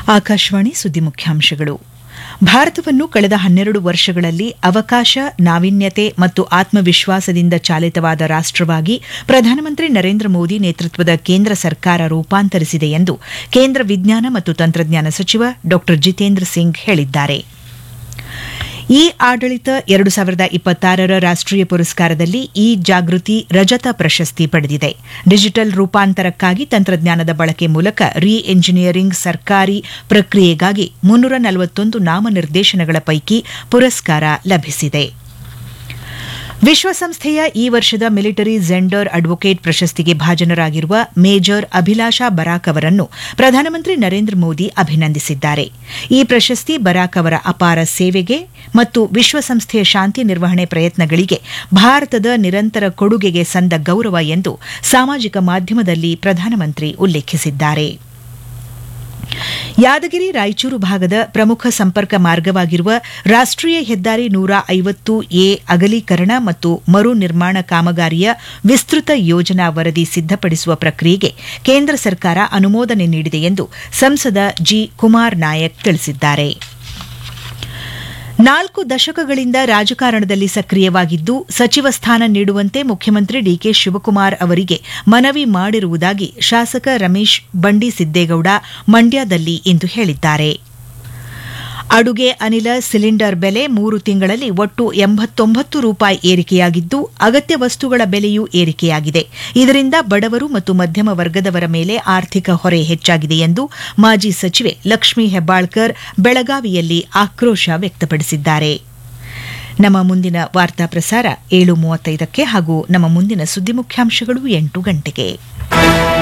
ಆಕಾಶವಾಣಿ ಸುದ್ದಿ ಮುಖ್ಯಾಂಶಗಳು ಭಾರತವನ್ನು ಕಳೆದ ಹನ್ನೆರಡು ವರ್ಷಗಳಲ್ಲಿ ಅವಕಾಶ ನಾವೀನ್ಯತೆ ಮತ್ತು ಆತ್ಮವಿಶ್ವಾಸದಿಂದ ಚಾಲಿತವಾದ ರಾಷ್ಟವಾಗಿ ಪ್ರಧಾನಮಂತ್ರಿ ನರೇಂದ್ರ ಮೋದಿ ನೇತೃತ್ವದ ಕೇಂದ್ರ ಸರ್ಕಾರ ರೂಪಾಂತರಿಸಿದೆ ಎಂದು ಕೇಂದ್ರ ವಿಜ್ಞಾನ ಮತ್ತು ತಂತ್ರಜ್ಞಾನ ಸಚಿವ ಡಾ ಜಿತೇಂದ್ರ ಸಿಂಗ್ ಹೇಳಿದ್ದಾರೆ ಇ ಆಡಳಿತ ಎರಡು ಸಾವಿರದ ಇಪ್ಪತ್ತಾರರ ರಾಷ್ಟೀಯ ಪುರಸ್ಕಾರದಲ್ಲಿ ಇ ಜಾಗೃತಿ ರಜತ ಪ್ರಶಸ್ತಿ ಪಡೆದಿದೆ ಡಿಜಿಟಲ್ ರೂಪಾಂತರಕ್ಕಾಗಿ ತಂತ್ರಜ್ಞಾನದ ಬಳಕೆ ಮೂಲಕ ರಿ ಎಂಜಿನಿಯರಿಂಗ್ ಸರ್ಕಾರಿ ಪ್ರಕ್ರಿಯೆಗಾಗಿ ಮುನ್ನೂರ ನಲವತ್ತೊಂದು ನಾಮನಿರ್ದೇಶನಗಳ ಪೈಕಿ ಪುರಸ್ಕಾರ ಲಭಿಸಿದೆ ವಿಶ್ವಸಂಸ್ಥೆಯ ಈ ವರ್ಷದ ಮಿಲಿಟರಿ ಜೆಂಡರ್ ಅಡ್ವೊಕೇಟ್ ಪ್ರಶಸ್ತಿಗೆ ಭಾಜನರಾಗಿರುವ ಮೇಜರ್ ಅಭಿಲಾಷಾ ಬರಾಕ್ ಅವರನ್ನು ಪ್ರಧಾನಮಂತ್ರಿ ನರೇಂದ್ರ ಮೋದಿ ಅಭಿನಂದಿಸಿದ್ದಾರೆ ಈ ಪ್ರಶಸ್ತಿ ಬರಾಕ್ ಅವರ ಅಪಾರ ಸೇವೆಗೆ ಮತ್ತು ವಿಶ್ವಸಂಸ್ಥೆಯ ಶಾಂತಿ ನಿರ್ವಹಣೆ ಪ್ರಯತ್ನಗಳಿಗೆ ಭಾರತದ ನಿರಂತರ ಕೊಡುಗೆಗೆ ಸಂದ ಗೌರವ ಎಂದು ಸಾಮಾಜಿಕ ಮಾಧ್ಯಮದಲ್ಲಿ ಪ್ರಧಾನಮಂತ್ರಿ ಉಲ್ಲೇಖಿಸಿದ್ದಾರೆ ಯಾದಗಿರಿ ರಾಯಚೂರು ಭಾಗದ ಪ್ರಮುಖ ಸಂಪರ್ಕ ಮಾರ್ಗವಾಗಿರುವ ರಾಷ್ಟೀಯ ಹೆದ್ದಾರಿ ನೂರ ಐವತ್ತು ಎ ಅಗಲೀಕರಣ ಮತ್ತು ಮರು ನಿರ್ಮಾಣ ಕಾಮಗಾರಿಯ ವಿಸ್ತೃತ ಯೋಜನಾ ವರದಿ ಸಿದ್ದಪಡಿಸುವ ಪ್ರಕ್ರಿಯೆಗೆ ಕೇಂದ್ರ ಸರ್ಕಾರ ಅನುಮೋದನೆ ನೀಡಿದೆ ಎಂದು ಸಂಸದ ಜಿ ಕುಮಾರ್ ನಾಯಕ್ ತಿಳಿಸಿದ್ದಾರೆ ನಾಲ್ಕು ದಶಕಗಳಿಂದ ರಾಜಕಾರಣದಲ್ಲಿ ಸಕ್ರಿಯವಾಗಿದ್ದು ಸಚಿವ ಸ್ಥಾನ ನೀಡುವಂತೆ ಮುಖ್ಯಮಂತ್ರಿ ಡಿಕೆ ಶಿವಕುಮಾರ್ ಅವರಿಗೆ ಮನವಿ ಮಾಡಿರುವುದಾಗಿ ಶಾಸಕ ರಮೇಶ್ ಬಂಡಿಸಿದ್ದೇಗೌಡ ಮಂಡ್ಯದಲ್ಲಿ ಇಂದು ಹೇಳಿದ್ದಾರೆ ಅಡುಗೆ ಅನಿಲ ಸಿಲಿಂಡರ್ ಬೆಲೆ ಮೂರು ತಿಂಗಳಲ್ಲಿ ಒಟ್ಟು ಎಂಬತ್ತೊಂಬತ್ತು ರೂಪಾಯಿ ಏರಿಕೆಯಾಗಿದ್ದು ಅಗತ್ಯ ವಸ್ತುಗಳ ಬೆಲೆಯೂ ಏರಿಕೆಯಾಗಿದೆ ಇದರಿಂದ ಬಡವರು ಮತ್ತು ಮಧ್ಯಮ ವರ್ಗದವರ ಮೇಲೆ ಆರ್ಥಿಕ ಹೊರೆ ಹೆಚ್ಚಾಗಿದೆ ಎಂದು ಮಾಜಿ ಸಚಿವೆ ಲಕ್ಷ್ಮೀ ಹೆಬ್ಬಾಳ್ಕರ್ ಬೆಳಗಾವಿಯಲ್ಲಿ ಆಕ್ರೋಶ ವ್ಯಕ್ತಪಡಿಸಿದ್ದಾರೆ ನಮ್ಮ ಮುಂದಿನ ವಾರ್ತಾ ಪ್ರಸಾರ ಏಳು ಮೂವತ್ತೈದಕ್ಕೆ ಹಾಗೂ ನಮ್ಮ ಮುಂದಿನ ಸುದ್ದಿ ಮುಖ್ಯಾಂಶಗಳು ಎಂಟು ಗಂಟೆಗೆ